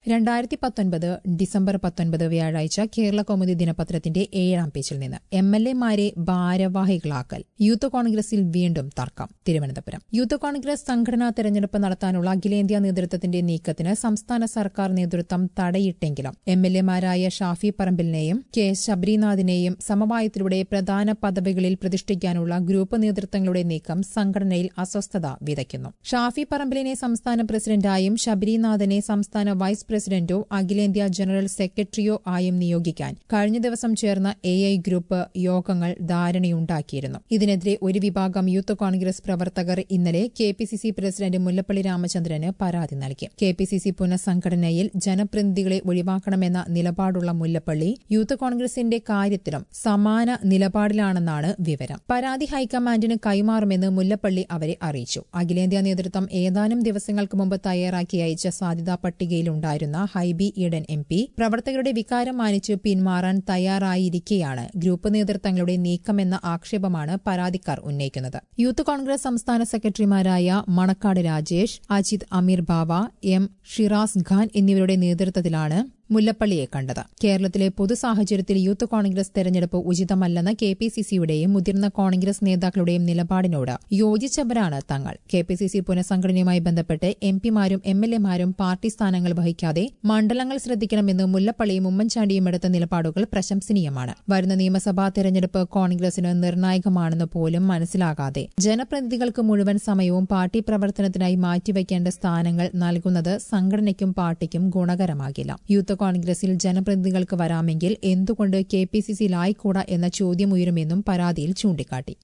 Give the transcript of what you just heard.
രണ്ടായിരത്തി പത്തൊൻപത് ഡിസംബർ പത്തൊൻപത് വ്യാഴാഴ്ച കേരള കൗമുദി ദിനപത്രത്തിന്റെ ഏഴാം പേജിൽ നിന്ന് എം എൽ എമാരെ ഭാരവാഹികളാക്കൽ യൂത്ത് കോൺഗ്രസിൽ വീണ്ടും തർക്കം തിരുവനന്തപുരം യൂത്ത് കോൺഗ്രസ് സംഘടനാ തെരഞ്ഞെടുപ്പ് നടത്താനുള്ള അഖിലേന്ത്യാ നേതൃത്വത്തിന്റെ നീക്കത്തിന് സംസ്ഥാന സർക്കാർ നേതൃത്വം തടയിട്ടെങ്കിലും എം എൽ എമാരായ ഷാഫി പറമ്പിലിനെയും കെ ശബരിനാഥിനെയും സമവായത്തിലൂടെ പ്രധാന പദവികളിൽ പ്രതിഷ്ഠിക്കാനുള്ള ഗ്രൂപ്പ് നേതൃത്വങ്ങളുടെ നീക്കം സംഘടനയിൽ അസ്വസ്ഥത വിതയ്ക്കുന്നു ഷാഫി പറമ്പിലിനെ സംസ്ഥാന പ്രസിഡന്റായും ശബരിനാഥനെ സംസ്ഥാന വൈസ് പ്രസിഡന്റോ അഖിലേന്ത്യാ ജനറൽ സെക്രട്ടറിയോ ആയും നിയോഗിക്കാൻ കഴിഞ്ഞ ദിവസം ചേർന്ന എ ഐ ഗ്രൂപ്പ് യോഗങ്ങൾ ധാരണയുണ്ടാക്കിയിരുന്നു ഇതിനെതിരെ ഒരു വിഭാഗം യൂത്ത് കോൺഗ്രസ് പ്രവർത്തകർ ഇന്നലെ K P C C president Mullappally രാമചന്ദ്രന് പരാതി നൽകി കെ പി സി സി പുനഃസംഘടനയിൽ ജനപ്രതിനിധികളെ ഒഴിവാക്കണമെന്ന നിലപാടുള്ള മുല്ലപ്പള്ളി യൂത്ത് കോൺഗ്രസിന്റെ കാര്യത്തിലും സമാന നിലപാടിലാണെന്നാണ് വിവരം പരാതി ഹൈക്കമാൻഡിന് കൈമാറുമെന്ന് മുല്ലപ്പള്ളി അവരെ അറിയിച്ചു അഖിലേന്ത്യാ നേതൃത്വം ഏതാനും ദിവസങ്ങൾക്ക് മുമ്പ് തയ്യാറാക്കി അയച്ച സാധ്യതാ പട്ടികയിലുണ്ടായിരുന്ന ഹൈബി ഈഡൻ എം പി പ്രവർത്തകരുടെ വികാരം മാനിച്ച് പിന്മാറാൻ തയ്യാറായിരിക്കെയാണ് ഗ്രൂപ്പ് നേതൃത്വങ്ങളുടെ നീക്കമെന്ന ആക്ഷേപമാണ് പരാതിക്കാർ ഉന്നയിക്കുന്നത് യൂത്ത് കോൺഗ്രസ് സംസ്ഥാന സെക്രട്ടറിമാരായ മണക്കാട് രാജേഷ് അജിത് അമീർ ബാവ എം ഷിറാസ് ഖാൻ എന്നിവരുടെ നേതൃത്വത്തിലാണ് മുല്ലപ്പള്ളിയെ കണ്ടത് കേരളത്തിലെ പൊതുസാഹചര്യത്തിൽ യൂത്ത് കോൺഗ്രസ് തെരഞ്ഞെടുപ്പ് ഉചിതമല്ലെന്ന കെ പി സി സിയുടെയും മുതിർന്ന കോൺഗ്രസ് നേതാക്കളുടെയും നിലപാടിനോട് യോജിച്ചവരാണ് തങ്ങൾ കെ പി സി സി പുനഃസംഘടനയുമായി ബന്ധപ്പെട്ട് എം പിമാരും എം എൽ എമാരും പാർട്ടി സ്ഥാനങ്ങൾ വഹിക്കാതെ മണ്ഡലങ്ങൾ ശ്രദ്ധിക്കണമെന്ന് മുല്ലപ്പള്ളിയും ഉമ്മൻചാണ്ടിയും എടുത്ത നിലപാടുകൾ പ്രശംസനീയമാണ് വരുന്ന നിയമസഭാ തെരഞ്ഞെടുപ്പ് കോൺഗ്രസിന് നിർണായകമാണെന്ന് പോലും മനസ്സിലാകാതെ ജനപ്രതിനിധികൾക്ക് മുഴുവൻ സമയവും പാർട്ടി പ്രവർത്തനത്തിനായി മാറ്റിവെക്കേണ്ട സ്ഥാനങ്ങൾ നൽകുന്നത് സംഘടനയ്ക്കും പാർട്ടിക്കും ഗുണകരമാകില്ല യൂത്ത് കോൺഗ്രസിൽ ജനപ്രതിനിധികൾക്ക് വരാമെങ്കിൽ എന്തുകൊണ്ട് കെ പി സി സിയിലായിക്കൂടാ എന്ന ചോദ്യം ഉയരുമെന്നും പരാതിയിൽ ചൂണ്ടിക്കാട്ടി